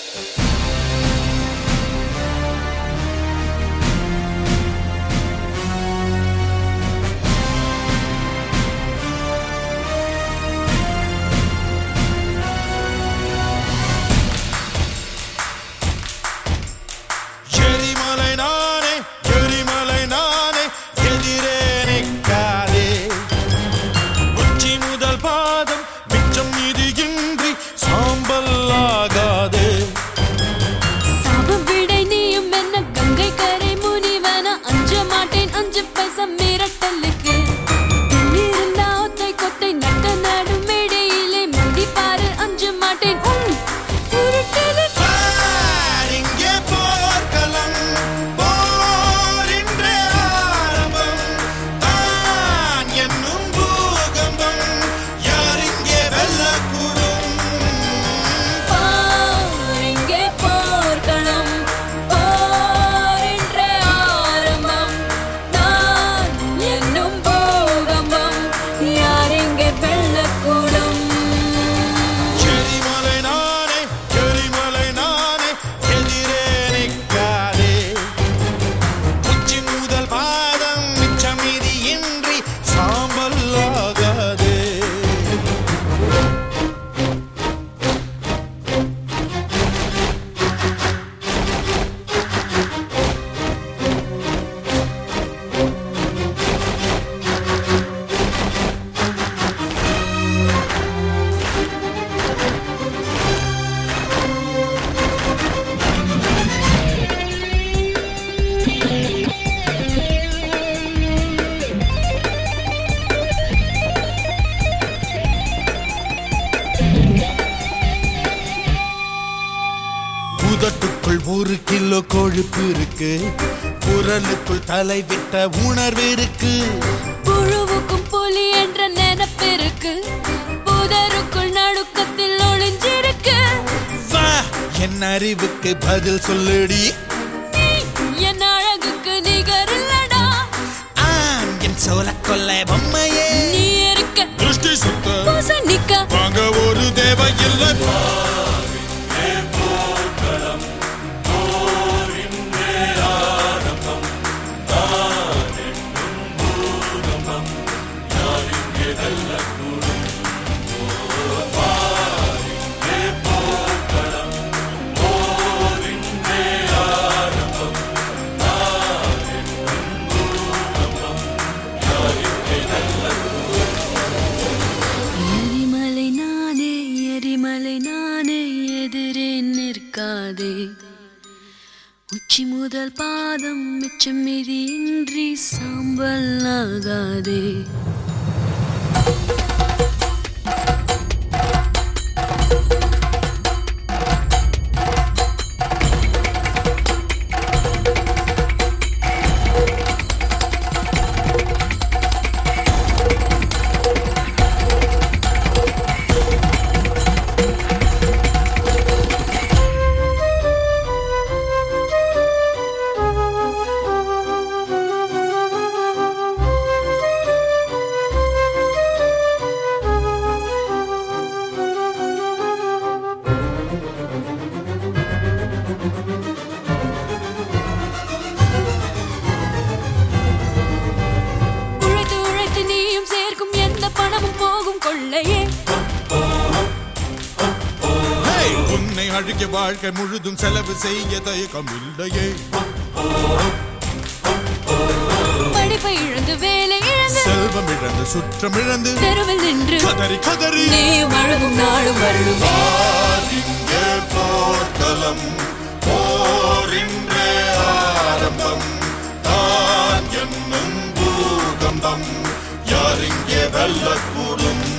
எரிமலை நானே எரிமலை நானே எதிரே நிற்காதே உச்சி முதல் பாதம் மிச்சம் இது இன்றி சாம்பல் ஆகாதே சாபம் விடை நீயும் என்ன கங்கை கரை முனிவன அஞ்ச மாட்டேன் அஞ்சு பைசா மிரட்டலுக்கு இருந்தா ஒத்தை கொத்தை நட்ட நடு மேடையிலே முடி பாரு அஞ்ச மாட்டேன் உன் உருட்டலுக்கு பார், இங்கே போர்க்களம் போரின்றே ஆரம்பம் தான் என்னும் பூகம்பம் யார் இங்கே வெல்லக்கூடும் பார் இங்கே போர்க்களம் போரின்றே ஆரம்பம் நான் என்னும் பூகம்பம் யார் இங்கே வெல்லக்கூடும் எரிமலை நானே எரிமலை நானே எதிரே நிற்காதே உச்சி முதல் பாதம் மிச்சம் இது இன்றி சாம்பல் ஆகாதே உதட்டுக்குள் ஒரு கிலோ கொழுப்பு இருக்கு குரலுக்குள் தலை விட்ட உணர்வு இருக்கு புழுவுக்கும் புலி என்ற நினைப்பிருக்கு புதருக்குள் நடுக்கத்தில் ஒளிஞ்சிருக்கு வா என் அறிவுக்கு பதில் சொல்லுடி நீ என் அழகுக்கு நிகரில்லடா ஆம் என் சோல கொள்ளை பொம்மையே நீ இருக்க திருஷ்டி சுத்த பூசணிக்க வாங்க ஒரு தேவையில்லை எரிமலை நானே எரிமலை நானே எதிரே நிற்காதே உச்சி முதல் பாதம் மிச்சம் மீதி இன்றி சாம்பல் ஆகாதே உழைத்து உழைத்து நீயும் சேர்க்கும் எந்த பணமும் போகும் கொள்ளையே ஹேய், உன்னை அழுகிய வாழ்க்கை முழுதும் செலவு செய்ய தயக்கம் இல்லையே படிப்பை இழந்து வேலை இழந்து செல்வம் இழந்து சுற்றம் இழந்து தெருவில் நின்று கதறி கதறி நீயும் அழுகும் நாளும் வருமே இங்கே போர்க்களம் போரின்றே ஆரம்பம் தான் என்னும் பூகம்பம் யார் இங்கே வெல்லக்கூடும்